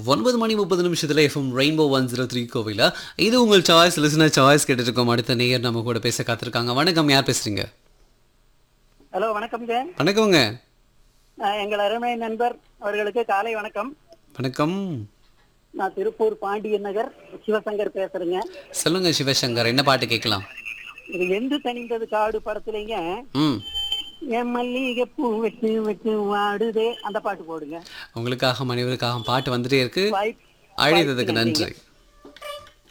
ஒன்பது மணி முப்பது நிமிஷத்துல FM rainbow one zero three கோவில இது உங்கள் சாய்ஸ் லிசனர் சாய்ஸ் கேட்டுட்டு இருக்கோம் அடுத்த நேயர் நம்ம கூட பேச காத்திருக்காங்க வணக்கம் யார் பேசுறீங்க ஹலோ வணக்கம் ஜெயன் வணக்கங்க அஹ் எங்கள் அருமை நண்பர் அவர்களுக்கு காலை வணக்கம் வணக்கம் நான் திருப்பூர் பாண்டியன் நகர் சிவசங்கர் பேசுறேங்க சொல்லுங்க சிவசங்கர் என்ன பாட்டு கேட்கலாம் இது எந்து தணிந்தது காடு படத்துலங்க ம் என் மல்லிகை பூ வெட்டு வெட்டு வாடுதே அந்த பாட்டு போடுங்க உங்களுக்காக மனைவருக்காக பாட்டு வந்துட்டே இருக்கு வாய்ப்பு அழைத்ததுக்கு நன்றி